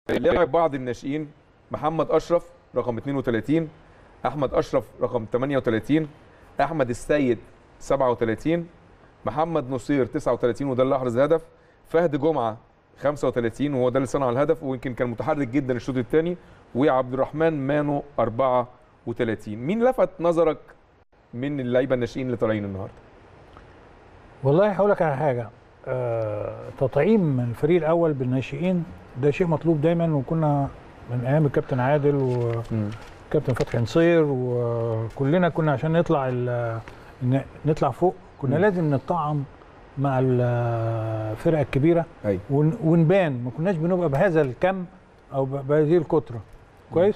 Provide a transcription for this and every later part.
لعب بعض الناشئين محمد اشرف رقم 32 احمد اشرف رقم 38 احمد السيد 37 محمد نصير 39 وده اللي احرز هدف فهد جمعه 35 وهو ده اللي صنع الهدف ويمكن كان متحرك جدا الشوط الثاني وعبد الرحمن مانو 34 مين لفت نظرك من اللعيبه الناشئين اللي طالعين النهارده والله هقول لك على حاجه آه، تطعيم الفريق الاول بالناشئين ده شيء مطلوب دايما وكنا من ايام الكابتن عادل وكابتن فتحي نصير وكلنا كنا عشان نطلع ال- ن- نطلع فوق كنا مم. لازم نطعم مع الفرقه الكبيره ايوه ون- ونبان ما كناش بنبقى بهذا الكم او ب- بهذه الكتره كويس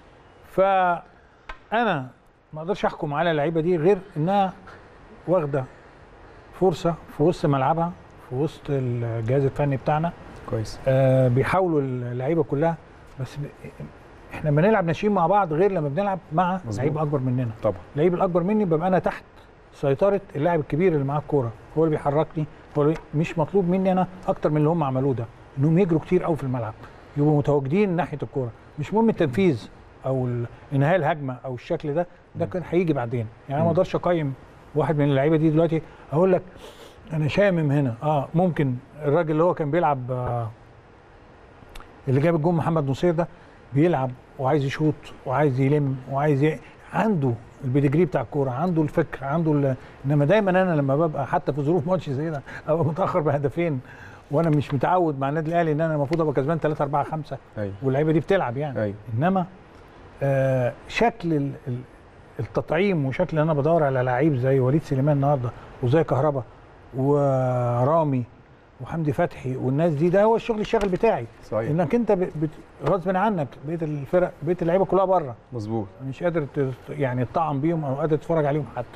فانا ما اقدرش احكم على اللعيبه دي غير انها واخده فرصه في وسط ملعبها في وسط الجهاز الفني بتاعنا كويس آه بيحاولوا اللعيبه كلها بس ب... احنا بنلعب ناشئين مع بعض غير لما بنلعب مع مظبوط. لعيب اكبر مننا طبعا اللعيب الاكبر مني ببقى انا تحت سيطره اللاعب الكبير اللي معاه الكوره هو اللي بيحركني هو اللي مش مطلوب مني انا اكتر من اللي هم عملوه ده انهم يجروا كتير قوي في الملعب يبقوا متواجدين ناحيه الكوره مش مهم التنفيذ او ال- انهاء الهجمه او الشكل ده ده كان هيجي بعدين يعني انا ما مم. اقدرش اقيم واحد من اللعيبه دي دلوقتي اقول لك انا شامم هنا اه ممكن الراجل اللي هو كان بيلعب آه اللي جاب الجون محمد نصير ده بيلعب وعايز يشوط وعايز يلم وعايز ي... عنده البيدجري بتاع الكوره عنده الفكر عنده ال... انما دايما انا لما ببقى حتى في ظروف ماتش زي ده ابقى متاخر بهدفين وانا مش متعود مع النادي الاهلي ان انا المفروض ابقى كسبان 3 4 5 ايوه واللعيبه دي بتلعب يعني ايوه انما آه شكل ال- ال- التطعيم وشكل ان انا بدور على لعيب زي وليد سليمان النهارده وزي كهربا ورامي وحمدي فتحي والناس دي ده هو الشغل الشاغل بتاعي صحيح انك انت ب- بت- غصب عنك بقيه الفرق بقيه اللعيبه كلها بره مظبوط مش قادر ت- يعني تطعم بيهم او قادر تتفرج عليهم حتى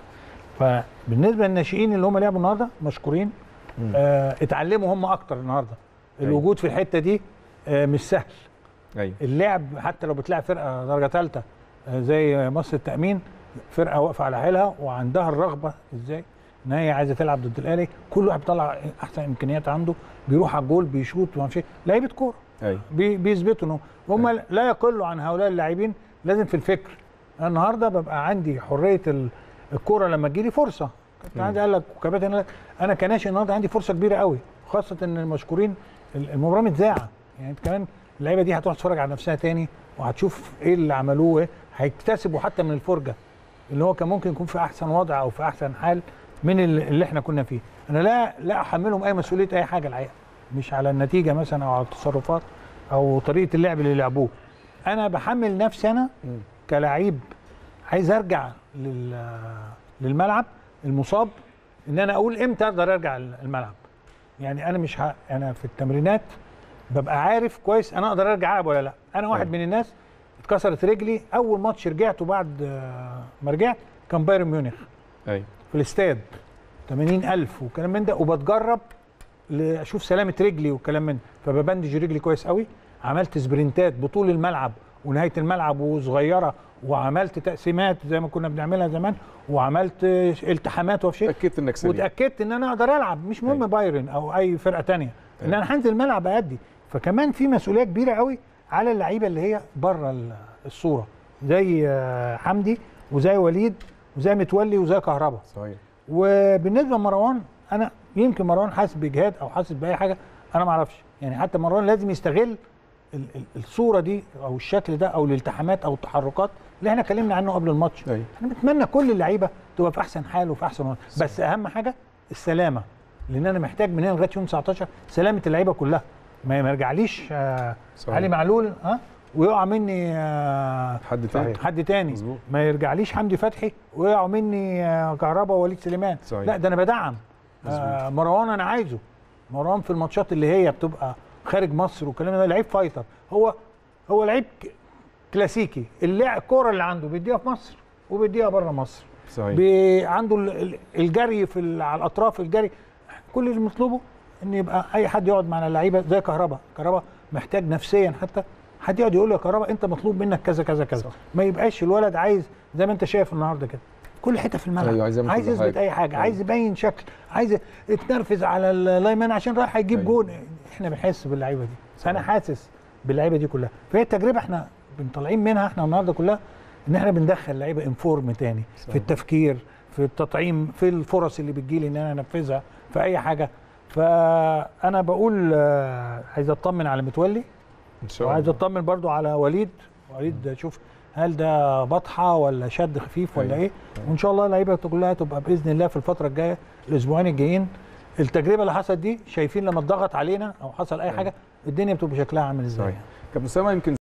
فبالنسبه للناشئين اللي هم لعبوا النهارده مشكورين مم. آه اتعلموا هم اكتر النهارده أيوة. الوجود في الحته دي آه مش سهل ايوه اللعب حتى لو بتلعب فرقه درجه ثالثه زي مصر التامين فرقه واقفه على حيلها وعندها الرغبه ازاي ان هي عايزه تلعب ضد الاهلي كل واحد بيطلع احسن امكانيات عنده بيروح على الجول بيشوط وما اعرفش إيه. لعيبه كوره ايوه بي- بيثبتوا انهم هم لا يقلوا عن هؤلاء اللاعبين لازم في الفكر أنا النهارده ببقى عندي حريه ال- الكوره لما تجيلي فرصه كابتن عادل قال لك وكابتن قال لك انا كناشئ النهارده عندي فرصه كبيره قوي خاصه ان المشكورين ال- المباراه متذاعه يعني انت كمان اللعيبه دي هتروح تتفرج على نفسها تاني وهتشوف ايه اللي عملوه ايه هيكتسبوا حتى من الفرجه اللي هو كان ممكن يكون في احسن وضع او في احسن حال من ال- اللي احنا كنا فيه انا لا لا احملهم اي مسؤوليه اي حاجه الحقيقه مش على النتيجه مثلا او على التصرفات او طريقه اللعب اللي لعبوه انا بحمل نفسي انا مم. كلاعب عايز ارجع لل للملعب المصاب ان انا اقول امتى اقدر ارجع الملعب يعني انا مش ه... انا في التمرينات ببقى عارف كويس انا اقدر ارجع العب ولا لا انا واحد أيوة. من الناس اتكسرت رجلي اول ماتش رجعته بعد آه، ما رجعت كان بايرن ميونخ ايوه في الاستاد 80000 وكلام من ده وبتجرب ل- اشوف سلامه رجلي وكلام من ده فببندج رجلي كويس قوي عملت سبرنتات بطول الملعب ونهايه الملعب وصغيره وعملت تقسيمات زي ما كنا بنعملها زمان وعملت التحامات وفي شيء اتاكدت انك سليم واتاكدت ان انا اقدر العب مش مهم أيوة. بايرن او اي فرقه تانية ان أيوة. انا هنزل الملعب ادي فكمان في مسؤوليه كبيره قوي على اللعيبه اللي هي بره ال- الصوره زي آه، حمدي وزي وليد وزي متولي وزي كهربا صحيح وبالنسبه لمروان انا يمكن مروان حاسس باجهاد او حاسس باي حاجه انا ما اعرفش يعني حتى مروان لازم يستغل ال- ال- الصوره دي او الشكل ده او الالتحامات او التحركات اللي احنا اتكلمنا عنه قبل الماتش ايوه احنا بنتمنى كل اللعيبه تبقى في احسن حال وفي احسن وضع بس اهم حاجه السلامه لان انا محتاج من هنا لغايه يوم 19 سلامه اللعيبه كلها ما ما يرجعليش آه صحيح. علي معلول ها ويقع مني آه حد تاني حد تاني مظبوط. ما يرجعليش حمدي فتحي ويقعوا مني آه كهربا ووليد سليمان صحيح. لا ده انا بدعم آه مروان انا عايزه مروان في الماتشات اللي هي بتبقى خارج مصر والكلام ده لعيب فايتر هو هو لعيب ك- كلاسيكي اللعب الكوره اللي عنده بيديها في مصر وبيديها بره مصر صحيح بي عنده ال- ال- الجري في ال- على الاطراف الجري كل اللي مطلوبه ان يبقى اي حد يقعد مع اللعيبه زي كهربا كهربا محتاج نفسيا حتى حد يقعد يقول له يا كهربا انت مطلوب منك كذا كذا كذا صح. ما يبقاش الولد عايز زي ما انت شايف النهارده كده كل حته في الملعب أيوة، عايز يعمل عايز كل يثبت حاجة. اي حاجه أيوة. عايز يبين شكل عايز يتنرفز على اللايمان عشان رايح هيجيب أيوة. جون احنا بنحس باللعيبه دي صح. انا حاسس باللعيبه دي كلها فهي التجربه احنا بنطلعين منها احنا النهارده كلها ان احنا بندخل لعيبه انفورم تاني في التفكير في التطعيم في الفرص اللي بتجيلي ان انا انفذها في اي حاجه فانا بقول آه، عايز اطمن على متولي ان شاء وعايز الله اطمن برضو على وليد وليد شوف هل ده بطحه ولا شد خفيف ولا أيوة. ايه وان شاء الله اللعيبه كلها تبقى باذن الله في الفتره الجايه الاسبوعين الجايين التجربه اللي حصلت دي شايفين لما اتضغط علينا او حصل اي أيوة. حاجه الدنيا بتبقى شكلها عامل ازاي صحيح. كابتن اسامه يمكن